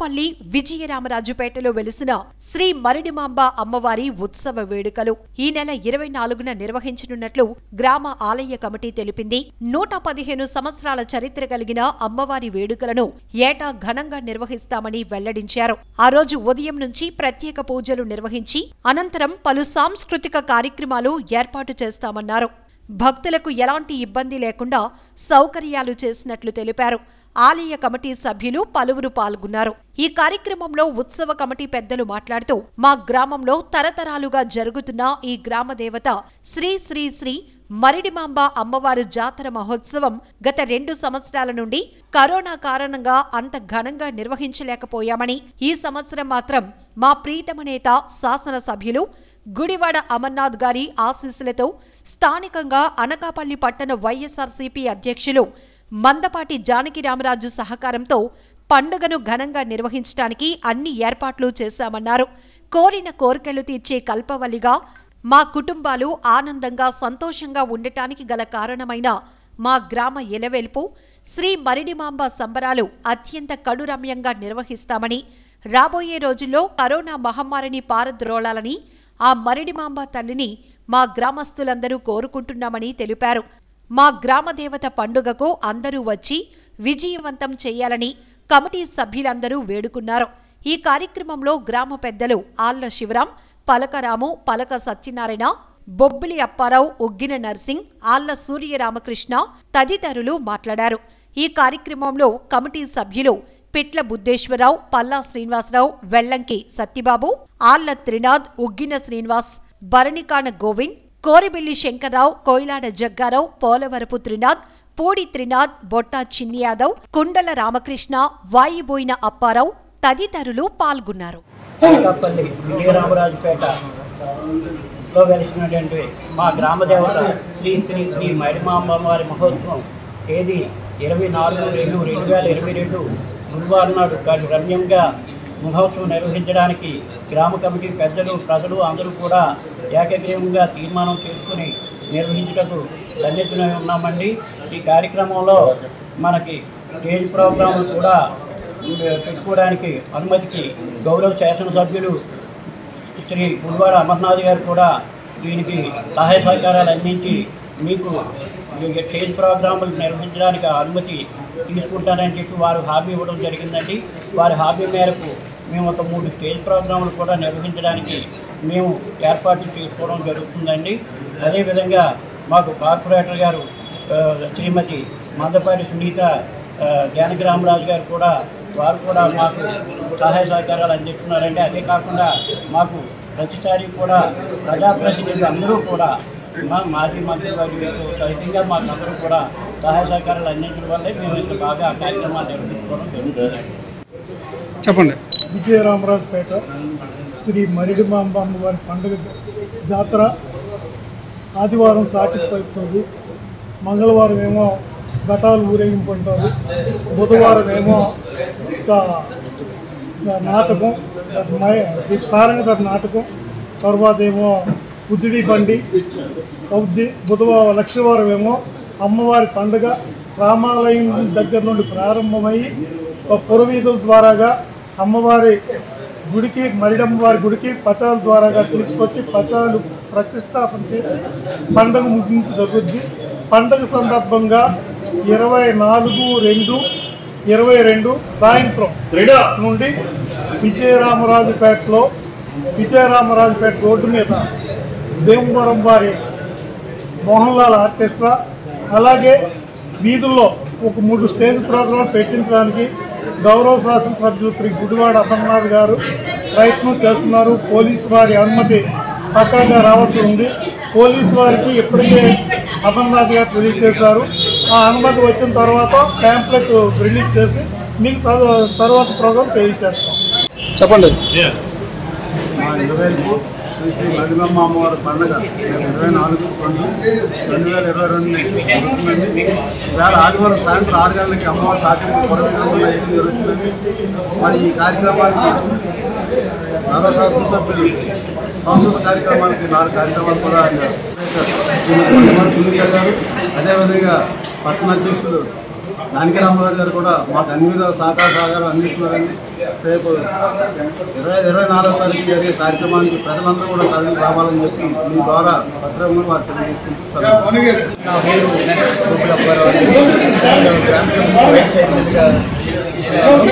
అనకాపల్లి విజయరామరాజుపేటలో వెలిసిన శ్రీ మరిడిమాంబ అమ్మవారి ఉత్సవ వేడుకలు ఈ నెల ఇరవై నాలుగున నిర్వహించనున్నట్లు గ్రామ ఆలయ కమిటీ తెలిపింది నూట పదిహేను సంవత్సరాల చరిత్ర కలిగిన అమ్మవారి వేడుకలను ఏటా ఘనంగా నిర్వహిస్తామని వెల్లడించారు ఆ రోజు ఉదయం నుంచి ప్రత్యేక పూజలు నిర్వహించి అనంతరం పలు సాంస్కృతిక కార్యక్రమాలు ఏర్పాటు చేస్తామన్నారు భక్తులకు ఎలాంటి ఇబ్బంది లేకుండా సౌకర్యాలు చేసినట్లు తెలిపారు ఆలయ కమిటీ సభ్యులు పలువురు పాల్గొన్నారు ఈ కార్యక్రమంలో ఉత్సవ కమిటీ పెద్దలు మాట్లాడుతూ మా గ్రామంలో తరతరాలుగా జరుగుతున్న ఈ గ్రామ దేవత శ్రీ శ్రీ శ్రీ మరిడిమాంబ అమ్మవారు జాతర మహోత్సవం గత రెండు సంవత్సరాల నుండి కరోనా కారణంగా అంత ఘనంగా నిర్వహించలేకపోయామని ఈ సంవత్సరం మాత్రం మా ప్రీతమ నేత శాసనసభ్యులు గుడివాడ అమర్నాథ్ గారి ఆశీస్సులతో స్థానికంగా అనకాపల్లి పట్టణ వైఎస్ఆర్సీపీ అధ్యక్షులు మందపాటి జానకి రామరాజు సహకారంతో పండుగను ఘనంగా నిర్వహించడానికి అన్ని ఏర్పాట్లు చేశామన్నారు కోరిన కోరికలు తీర్చే కల్పవల్లిగా మా కుటుంబాలు ఆనందంగా సంతోషంగా ఉండటానికి గల కారణమైన మా గ్రామ ఎలవెల్పు శ్రీ మరిడిమాంబ సంబరాలు అత్యంత కడురమ్యంగా నిర్వహిస్తామని రాబోయే రోజుల్లో కరోనా మహమ్మారిని పారద్రోలాలని ఆ మరిడిమాంబ తల్లిని మా గ్రామస్తులందరూ కోరుకుంటున్నామని తెలిపారు మా గ్రామ దేవత పండుగకు అందరూ వచ్చి విజయవంతం చేయాలని కమిటీ సభ్యులందరూ వేడుకున్నారు ఈ కార్యక్రమంలో గ్రామ పెద్దలు ఆళ్ల శివరాం పలకరాము పలక సత్యనారాయణ బొబ్బిలి అప్పారావు ఉగ్గిన నర్సింగ్ ఆళ్ల సూర్యరామకృష్ణ తదితరులు మాట్లాడారు ఈ కార్యక్రమంలో కమిటీ సభ్యులు పిట్ల బుద్ధేశ్వరరావు పల్లా శ్రీనివాసరావు వెల్లంకి సత్యబాబు ఆళ్ల త్రినాథ్ ఉగ్గిన శ్రీనివాస్ భరణికాణ గోవింద్ కోరిబిల్లి శంకర్రావు కోయిలాడ జగ్గారావు పోలవరపు త్రినాథ్ పూడి త్రినాథ్ బొట్టా చిన్ని యాదవ్ కుండల రామకృష్ణ వాయిబోయిన అప్పారావు తదితరులు పాల్గొన్నారు అనకాపల్లి విజయరామరాజుపేట లో వెలిసినటువంటి మా గ్రామ దేవత శ్రీ శ్రీ శ్రీ మైడిమాంబవారి మహోత్సవం తేదీ ఇరవై నాలుగు రెండు రెండు వేల ఇరవై రెండు గురువారం నాడు కాదు రమ్యంగా మహోత్సవం నిర్వహించడానికి గ్రామ కమిటీ పెద్దలు ప్రజలు అందరూ కూడా ఏకగ్రీవంగా తీర్మానం చేసుకుని నిర్వహించుటకు సన్నిహితులై ఉన్నామండి ఈ కార్యక్రమంలో మనకి స్టేజ్ ప్రోగ్రాంలు కూడా పెట్టుకోవడానికి అనుమతికి గౌరవ శాసనసభ్యులు శ్రీ గుడివాడ అమర్నాథ్ గారు కూడా దీనికి సహాయ సహకారాలు అందించి మీకు ఈ స్టేజ్ ప్రోగ్రాములు నిర్వహించడానికి అనుమతి తీసుకుంటారని చెప్పి వారు హామీ ఇవ్వడం జరిగిందండి వారి హామీ మేరకు మేము ఒక మూడు స్టేజ్ ప్రోగ్రాములు కూడా నిర్వహించడానికి మేము ఏర్పాట్లు చేసుకోవడం జరుగుతుందండి అదేవిధంగా మాకు కార్పొరేటర్ గారు ఆ, శ్రీమతి మందపాటి సునీత ఆ, జానకిరామరాజు గారు కూడా వారు కూడా మాకు సహాయ సహకారాలు అందిస్తున్నారండి అదే కాకుండా మాకు ప్రతిసారి కూడా ప్రజాప్రతినిధులు అందరూ కూడా మా మాజీ మంత్రి వారి సహితంగా మాకు అందరూ కూడా సహాయ సహకారాలు అందించడం వల్లే మేము ఇంత బాగా ఆ కార్యక్రమాలు నిర్వహించుకోవడం జరుగుతుంది చెప్పండి విజయరామరాజుపేట శ్రీ మరిడిమాంబ అమ్మవారి పండుగ జాతర ఆదివారం సాటిపోతుంది మంగళవారం ఏమో ఘటాలు ఊరేగింపు అంటారు బుధవారం ఏమో ఒక స- నాటకం మయ- సారంగధర నాటకం తర్వాత ఏమో ఉజిడి బండి అవుద్ది బుధవారం లక్షవారం ఏమో అమ్మవారి పండుగ రామాలయం దగ్గర నుండి ప్రారంభమై ఒక పురవీధుల ద్వారాగా అమ్మవారి గుడికి మరిడమ్మవారి గుడికి పతాల ద్వారాగా తీసుకొచ్చి పతాలు ప్రతిష్టాపన చేసి పండుగ ముగింపు జరుగుద్ది పండుగ సందర్భంగా ఇరవై నాలుగు రెండు ఇరవై రెండు సాయంత్రం నుండి విజయరామరాజుపేటలో విజయరామరాజుపేట రోడ్డు మీద దేవవరం వారి మోహన్ లాల్ ఆర్కెస్ట్రా అలాగే వీధుల్లో ఒక మూడు స్టేజ్ ప్రోగ్రాం పెట్టించడానికి గౌరవ శాసనసభ్యులు శ్రీ గుడివాడ అమర్నాథ్ గారు ప్రయత్నం చేస్తున్నారు పోలీసు వారి అనుమతి పక్కాగా రావాల్సి ఉంది పోలీసు వారికి ఇప్పటికే అమర్నాథ్ గారు తెలియజేశారు ఆ అనుమతి వచ్చిన తర్వాత ప్యాంప్లెట్ రిలీజ్ చేసి మీకు తర్వా- తర్వాత ప్రోగ్రాం తెలియజేస్తాం చెప్పండి మా ఇరవైపు శ్రీ శ్రీ మధుగమ్మ అమ్మవారి పండుగ రేపు ఇరవై నాలుగు రెండు రెండు వేల ఇరవై రెండు జరుగుతుందండి వేళ ఆదివారం సాయంత్రం ఆరు గంటలకి అమ్మవారి సాధ్యం పొరవేయడం జరుగుతుందండి మరి ఈ కార్యక్రమానికి నగర శాసనసభ్యులు సంస్కృత కార్యక్రమానికి నాలుగు కార్యక్రమాలు కూడా ఆయన శ్రీమతి సునీత గారు అదేవిధంగా పట్టణ అధ్యక్షులు దానికి రామరాజు గారు కూడా మాకు అన్ని విధాల సహకార సహకారం అందిస్తున్నారండి రేపు ఇరవై ఇరవై నాలుగో తారీఖు జరిగే కార్యక్రమానికి ప్రజలందరూ కూడా తరలి రావాలని చెప్పి మీ ద్వారా పత్రంగా వారు తెలియజేసుకుంటున్నారు నా పేరు గోకుల అప్పారావు అండి. నేను గ్రామ కమిటీ వైస్ చైర్మన్గా ఉన్నాను.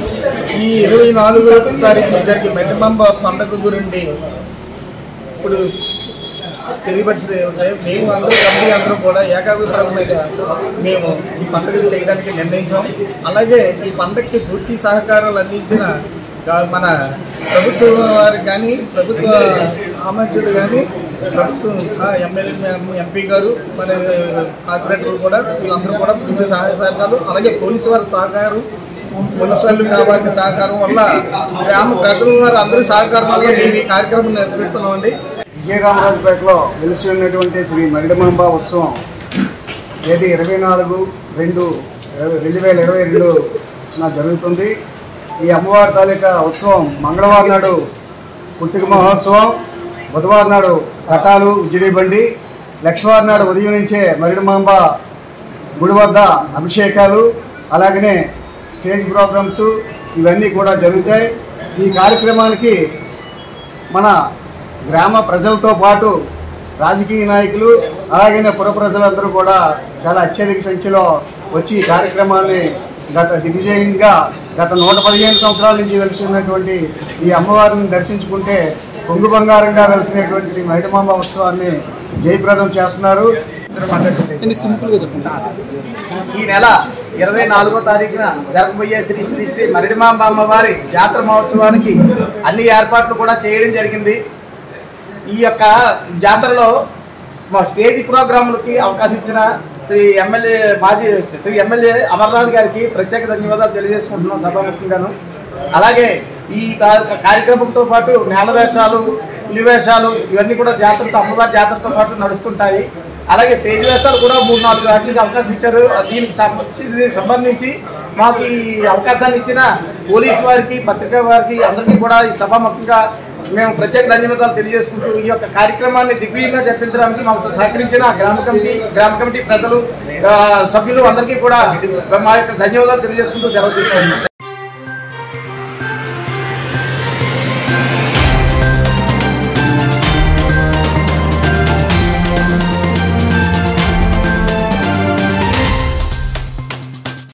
ఈ ఇరవై నాలుగో తారీఖు జరిగే మెట్టమంబ పండుగ గురించి ఇప్పుడు తెలియపరిచింది ఏమంటే మేము అందరూ కమిటీ అందరూ కూడా ఏకాభిప్రాయం మీద మేము ఈ పండుగ చేయడానికి నిర్ణయించాం అలాగే ఈ పండుగకి పూర్తి సహకారాలు అందించిన గా- మన ప్రభుత్వం వారికి కానీ ప్రభుత్వ ఆమంత్రులు కానీ ప్రభుత్వం ఆ, ఎమ్మెల్యే ఎంపీ గారు మన కార్పొరేటర్లు కూడా వీళ్ళందరూ కూడా పూర్తి సహాయ సహకారాలు అలాగే పోలీసు వారి సహకారం మున్సిపాలిటీ కావాల్సిన సహకారం వల్ల గ్రామ ప్రజలు వారు అందరూ సహకారం వల్ల మేము ఈ కార్యక్రమం నిర్వహిస్తున్నామండి విజయరామరాజుపేటలో వెలిసి ఉన్నటువంటి శ్రీ మరిడమాంబ ఉత్సవం తేదీ ఇరవై నాలుగు రెండు రెండు వేల ఇరవై రెండున జరుగుతుంది ఈ అమ్మవారి తాలూకా ఉత్సవం మంగళవారం నాడు పుట్టిక మహోత్సవం బుధవారం నాడు రథాలు ఉజ్జిడి బండి లక్షవారం నాడు ఉదయం నుంచే మరిడమాంబ గుడి వద్ద అభిషేకాలు అలాగనే స్టేజ్ ప్రోగ్రామ్స్ ఇవన్నీ కూడా జరుగుతాయి ఈ కార్యక్రమానికి మన గ్రామ ప్రజలతో పాటు రాజకీయ నాయకులు అలాగనే పుర ప్రజలందరూ కూడా చాలా అత్యధిక సంఖ్యలో వచ్చి ఈ కార్యక్రమాన్ని గత దిగ్విజయంగా గత నూట పదిహేను సంవత్సరాల నుంచి వెలిసి ఉన్నటువంటి ఈ అమ్మవారిని దర్శించుకుంటే కొంగు బంగారంగా వెలిసినటువంటి శ్రీ మహిళమాంబ ఉత్సవాన్ని జయప్రదం చేస్తున్నారు సింపుల్గా చెప్పండి ఈ నెల ఇరవై నాలుగో తారీఖున జరగబోయే శ్రీ శ్రీ శ్రీ మరిడిమాంబ అమ్మవారి జాతర మహోత్సవానికి అన్ని ఏర్పాట్లు కూడా చేయడం జరిగింది ఈ యొక్క జాతరలో మా స్టేజ్ ప్రోగ్రాములకి అవకాశం ఇచ్చిన శ్రీ ఎమ్మెల్యే మాజీ శ్రీ ఎమ్మెల్యే అమర్నాథ్ గారికి ప్రత్యేక ధన్యవాదాలు తెలియజేసుకుంటున్నాం సభాముఖంగాను అలాగే ఈ కా- కార్యక్రమంతో పాటు నేల వేషాలు పులి వేషాలు ఇవన్నీ కూడా జాతరతో అమ్మవారి జాతరతో పాటు నడుస్తుంటాయి అలాగే స్టేజ్ వేషాలు కూడా మూడు నాలుగు వాటికి అవకాశం ఇచ్చారు దీనికి సంబంధించి దీనికి సంబంధించి మాకు ఈ అవకాశాన్ని ఇచ్చిన పోలీసు వారికి పత్రికా వారికి అందరికీ కూడా ఈ సభాముఖంగా మేము ప్రత్యేక ధన్యవాదాలు తెలియజేసుకుంటూ ఈ యొక్క కార్యక్రమాన్ని దిగ్విజయంగా జరిపించడానికి మాకు సహకరించిన గ్రామ కమిటీ గ్రామ కమిటీ ప్రజలు ఆ, సభ్యులు అందరికీ కూడా మా యొక్క ధన్యవాదాలు తెలియజేసుకుంటూ సెలవు తీసుకుంటున్నాం